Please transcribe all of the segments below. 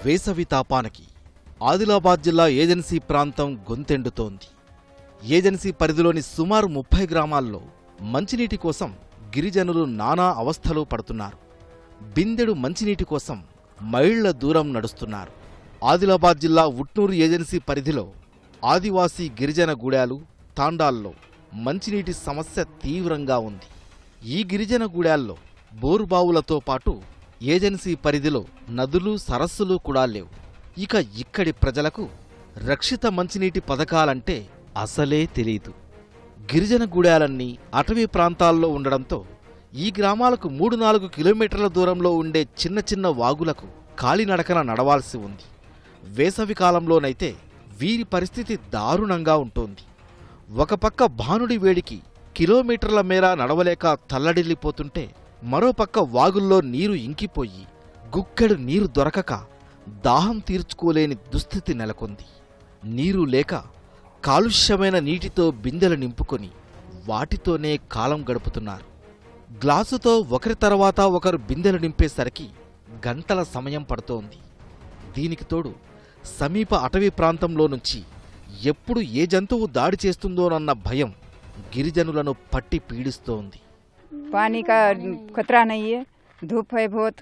వేసవి తాపానికి ఆదిలాబాద్ జిల్లా ఏజెన్సీ ప్రాంతం గొంతెండుతోంది ఏజెన్సీ పరిధిలోని సుమారు ముప్పై గ్రామాల్లో మంచినీటి కోసం గిరిజనులు నానా అవస్థలు పడుతున్నారు బిందెడు మంచినీటి కోసం మైళ్ల దూరం నడుస్తున్నారు ఆదిలాబాద్ జిల్లా ఉట్నూరు ఏజెన్సీ పరిధిలో ఆదివాసీ గిరిజన గూడాలు తాండాల్లో మంచినీటి సమస్య తీవ్రంగా ఉంది ఈ గిరిజన గూడాల్లో బోరుబావులతో పాటు ఏజెన్సీ పరిధిలో నదులు సరస్సులు కూడా లేవు ఇక ఇక్కడి ప్రజలకు రక్షిత మంచినీటి పథకాలంటే అసలే తెలీదు గిరిజన గూడాలన్నీ అటవీ ప్రాంతాల్లో ఉండడంతో ఈ గ్రామాలకు మూడు నాలుగు కిలోమీటర్ల దూరంలో ఉండే చిన్న చిన్న వాగులకు కాలినడకన నడవాల్సి ఉంది వేసవి కాలంలోనైతే వీరి పరిస్థితి దారుణంగా ఉంటుంది ఒక పక్క భానుడి వేడికి కిలోమీటర్ల మేర నడవలేక తల్లడిల్లిపోతుంటే మరోపక్క వాగుల్లో నీరు ఇంకిపోయి గుక్కెడు నీరు దొరకక దాహం తీర్చుకోలేని దుస్థితి నెలకొంది నీరు లేక కాలుష్యమైన నీటితో బిందెలు నింపుకొని వాటితోనే కాలం గడుపుతున్నారు గ్లాసుతో ఒకరి తర్వాత ఒకరు బిందెలు నింపేసరికి గంటల సమయం పడుతోంది దీనికి తోడు సమీప అటవీ ప్రాంతంలో నుంచి ఎప్పుడు ఏ జంతువు దాడి చేస్తుందోనన్న భయం గిరిజనులను పట్టి పీడిస్తోంది पानी का खतरा नहीं है धूप है बहुत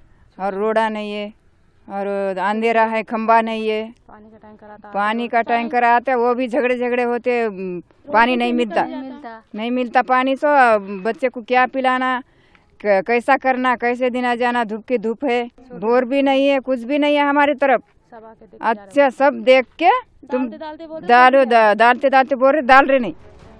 और रोड़ा नहीं है और अंधेरा है खंबा नहीं है पानी का टैंकर आता पानी का टैंकर आता है वो भी झगड़े झगड़े होते उम, पानी नहीं मिलता मिलता नहीं मिलता पानी तो बच्चे को क्या पिलाना क- कैसा करना कैसे दिन आ जाना धूप की धूप है बोर भी नहीं है कुछ भी नहीं है हमारी तरफ सब आके देख अच्छा सब देख के तुम डालते डालते बोल डालो दा- डालते डालते बोल रहे डाल रहे नहीं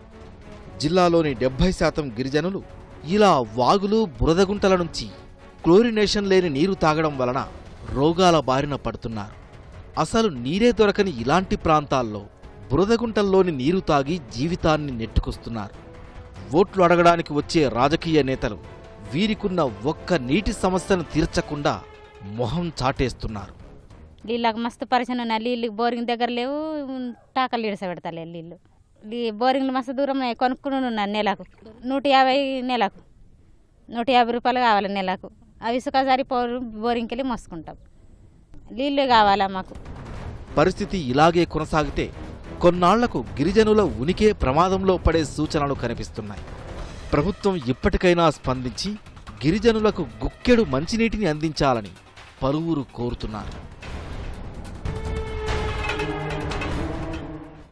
జిల్లాలోని డెబ్బై శాతం గిరిజనులు ఇలా వాగులు బురదగుంటల నుంచి క్లోరినేషన్ లేని నీరు తాగడం వలన రోగాల బారిన పడుతున్నారు అసలు నీరే దొరకని ఇలాంటి ప్రాంతాల్లో బురదగుంటల్లోని నీరు తాగి జీవితాన్ని నెట్టుకొస్తున్నారు ఓట్లు అడగడానికి వచ్చే రాజకీయ నేతలు వీరికున్న ఒక్క నీటి సమస్యను తీర్చకుండా మొహం చాటేస్తున్నారు నీళ్ళకి మస్తు పరిచయం ఉన్నాయి నీళ్ళు బోరింగ్ దగ్గర లేవు టాకలు ఇడస పెడతాలే నీళ్ళు ఈ బోరింగ్లు మస్తు దూరం ఉన్నాయి, కొనుక్కుని ఉన్నాను నెలకు నూట యాభై నెలకు నూట యాభై రూపాయలు కావాలి నెలకు అవి ఇసుక సరి బోరింగ్కి వెళ్ళి మోసుకుంటాం నీళ్ళు కావాలా మాకు పరిస్థితి ఇలాగే కొనసాగితే కొన్నాళ్లకు గిరిజనుల ఉనికే ప్రమాదంలో పడే సూచనలు కనిపిస్తున్నాయి ప్రభుత్వం ఇప్పటికైనా స్పందించి గిరిజనులకు గుక్కెడు మంచినీటిని అందించాలని పలువురు కోరుతున్నారు